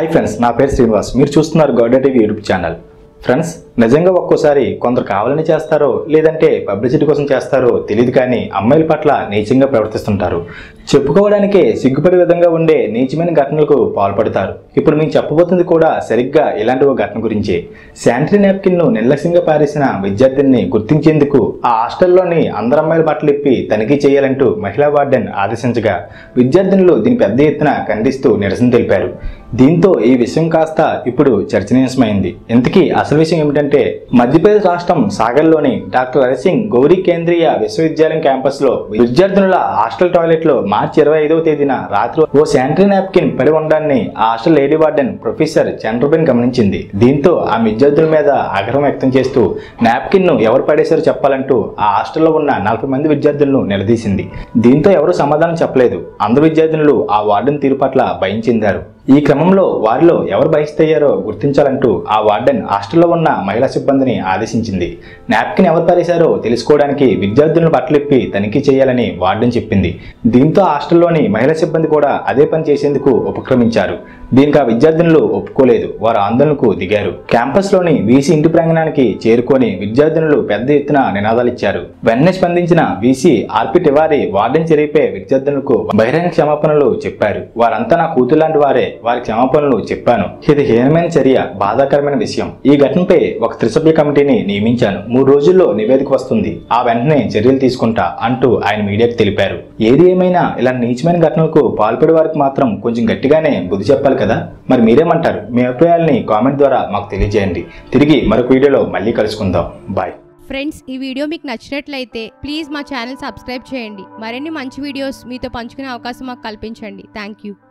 hi friends నా పేరు శ్రీనివాస్ మీరు చూస్తున్నారు Gowda TV YouTube channel friends నిజంగా ఒక్కోసారి కొందరు కావాలని చేస్తారో లేదంటే పబ్లిసిటీ కోసం చేస్తారో తెలియదు కానీ అమ్మాయిల పట్ల నీచంగా ప్రవర్తిస్తుంటారు చెప్పుకోవడానికే సిగ్గుపడే విధంగా ఉండే నీచమైన ఘటనలకు పాల్పడతారు ఇప్పుడు మేము చెప్పబోతుంది కూడా సరిగ్గా ఇలాంటి ఒక ఘటన గురించే శానిటరీ నాప్కిన్ ను నిర్లక్ష్యంగా పారేసిన విద్యార్థిని గుర్తించేందుకు ఆ హాస్టల్లోని అందరు అమ్మాయిల బట్టలు ఇప్పి తనిఖీ చేయాలంటూ మహిళా వార్డెన్ ఆదేశించగా విద్యార్థినులు దీని పెద్ద ఎత్తున ఖండిస్తూ నిరసన తెలిపారు దీంతో ఈ విషయం కాస్త ఇప్పుడు చర్చనీయాంశమైంది ఇంతకీ అసలు విషయం ఏమిటంటే మధ్యప్రదేశ్ రాష్ట్రం సాగర్లోని డాక్టర్ హరిసింగ్ గౌరీ కేంద్రీయ విశ్వవిద్యాలయం క్యాంపస్ లో విద్యార్థినుల హాస్టల్ టాయిలెట్ లో మార్చి ఇరవై ఐదవ తేదీన రాత్రి ఓ శానిటరీ నాప్కిన్ పడి ఉండడాన్ని ఆ hostel lady warden professor Chandraben గమనించింది దీంతో ఆ విద్యార్థుల మీద ఆగ్రహం వ్యక్తం చేస్తూ నాప్కిన్ ను ఎవరు పడేశారో చెప్పాలంటూ ఆ హాస్టల్లో ఉన్న నలభై మంది విద్యార్థులను నిలదీసింది దీంతో ఎవరు సమాధానం చెప్పలేదు అందరు విద్యార్థినులు ఆ వార్డెన్ తీరు పట్ల భయం చెందారు ఈ క్రమంలో వారిలో ఎవరు బహిష్టయ్యారో గుర్తించాలంటూ ఆ వార్డెన్ హాస్టల్లో ఉన్న మహిళా సిబ్బందిని ఆదేశించింది నాప్కిన్ ఎవరు పారేశారో తెలుసుకోవడానికి విద్యార్థులను బట్టలిప్పి తనిఖీ చేయాలని వార్డెన్ చెప్పింది దీంతో హాస్టల్లోని మహిళా సిబ్బంది కూడా అదే పని చేసేందుకు ఉపక్రమించారు దీనికి ఆ విద్యార్థినులు ఒప్పుకోలేదు వారు ఆందోళనకు దిగారు క్యాంపస్లోని వీసీ ఇంటి ప్రాంగణానికి చేరుకొని విద్యార్థినులు పెద్ద ఎత్తున నినాదాలు ఇచ్చారు వెంటనే స్పందించిన వీసీ ఆర్పి తివారి వార్డెన్ చర్యపై విద్యార్థులకు బహిరంగ క్షమాపణలు చెప్పారు వారంతా నా కూతురు లాంటి వారే వారి క్షమాపణలు చెప్పాను ఇది హీనమైన చర్య బాధాకరమైన విషయం ఈ ఘటనపై ఒక త్రిసభ్య కమిటీని నియమించాను మూడు రోజుల్లో నివేదిక వస్తుంది ఆ వెంటనే చర్యలు తీసుకుంటా అంటూ ఆయన మీడియాకు తెలిపారు ఏది ఏమైనా ఇలాంటి నీచమైన ఘటనలకు పాల్పడే వారికి మాత్రం కొంచెం గట్టిగానే బుద్ధి చెప్పాలి కదా మరి మీరేమంటారు మీ అభిప్రాయాల్ని కామెంట్ ద్వారా మాకు తెలియజేయండి తిరిగి మరొక వీడియోలో మళ్ళీ కలుసుకుందాం బాయ్ ఫ్రెండ్స్ ఈ వీడియో మీకు నచ్చినట్లయితే ప్లీజ్ మా ఛానల్ సబ్స్క్రైబ్ చేయండి మరిన్ని మంచి వీడియోస్ మీతో పంచుకునే అవకాశం మాకు కల్పించండి థ్యాంక్ యూ